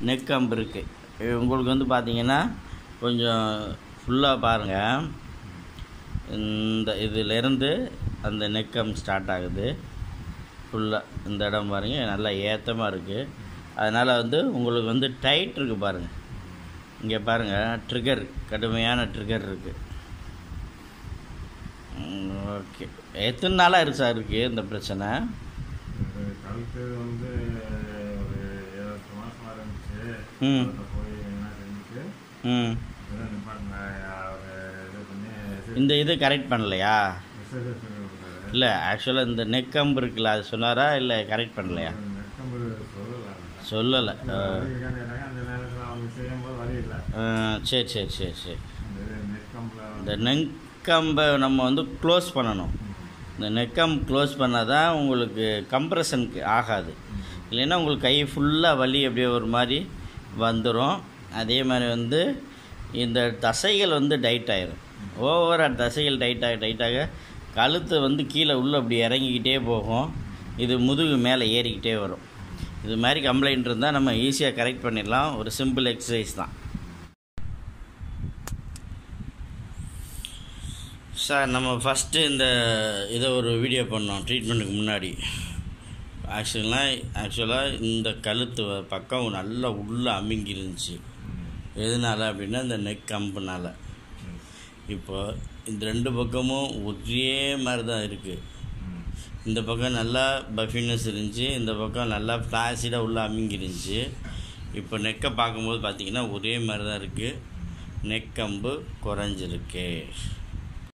Neck கம்பு இருக்குது உங்களுக்கு வந்து பார்த்தீங்கன்னா கொஞ்சம் ஃபுல்லாக பாருங்கள் இந்த இதிலேருந்து அந்த நெக்கம் ஸ்டார்ட் ஆகுது ஃபுல்லாக இந்த இடம் பாருங்கள் நல்லா ஏத்தமாக இருக்குது அதனால் வந்து உங்களுக்கு வந்து டைட் இருக்குது பாருங்கள் இங்கே பாருங்கள் ட்ரிகர் கடுமையான ட்ரிகர் இருக்குது ஓகே எத்தனை நாளாக இருக்கு சார் இருக்குது இந்த பிரச்சனை இது கழுத்து வந்து ஒரு ஏழு எட்டு மாசமா இருந்துச்சு ம். அதுல போய் என்ன செஞ்சுட்டு ம் இதெல்லாம் நிப்பாட்டின அவர் இது பண்ணி இந்த இது கரெக்ட் பண்ணலையா எக்ஸசைஸ் பண்ணி கொடுத்தாரு இல்லை ஆக்சுவலாக இந்த நெக் கம்பு இருக்குல்ல அது சொன்னாரா இல்லை கரெக்ட் பண்ணலையா நெக்கம்பு சொல்லலாம் சொல்லலை கேட்டாங்க அந்த நேரத்தில் அவங்க செய்யும்போது வழி இல்லை சரி சரி சரி சரி இந்த நெக்கம்பில் இந்த நெக்கம்பை நம்ம வந்து க்ளோஸ் பண்ணணும் இந்த நெக்கம் க்ளோஸ் பண்ணால் தான் உங்களுக்கு கம்ப்ரெஷனுக்கு ஆகாது இல்லைன்னா உங்களுக்கு கை ஃபுல்லாக வலி அப்படியே ஒரு மாதிரி வந்துடும் அதே மாதிரி வந்து இந்த தசைகள் வந்து டைட் ஆயிரும் ஓவராக தசைகள் டைட் ஆக டைட் ஆக கழுத்து வந்து கீழே உள்ளே அப்படி இறங்கிக்கிட்டே போகும் இது முதுகு மேலே ஏறிக்கிட்டே வரும் இது மாதிரி கம்ப்ளைண்ட் இருந்தால் நம்ம ஈஸியாக கரெக்ட் பண்ணிடலாம் ஒரு சிம்பிள் எக்ஸசைஸ் தான் சார் நம்ம ஃபஸ்ட்டு இந்த இதை ஒரு வீடியோ பண்ணோம் ட்ரீட்மெண்ட்டுக்கு முன்னாடி ஆக்சுவலாக ஆக்சுவலாக இந்த கழுத்து வ- பக்கம் நல்லா உள்ளே அமுங்கி இருந்துச்சு எதனால அப்படின்னா இந்த நெக் கம்புனால இப்போ இந்த ரெண்டு பக்கமும் ஒரே மாதிரி தான் இருக்குது இந்த பக்கம் நல்லா பஃபினஸ் இருந்துச்சு இந்த பக்கம் நல்லா ஃப்ளாசிடாக உள்ள அமுங்கி இருந்துச்சு இப்போ நெக்கை பார்க்கும்போது பார்த்தீங்கன்னா ஒரே மாதிரி தான் இருக்குது நெக் கம்பு குறைஞ்சிருக்கு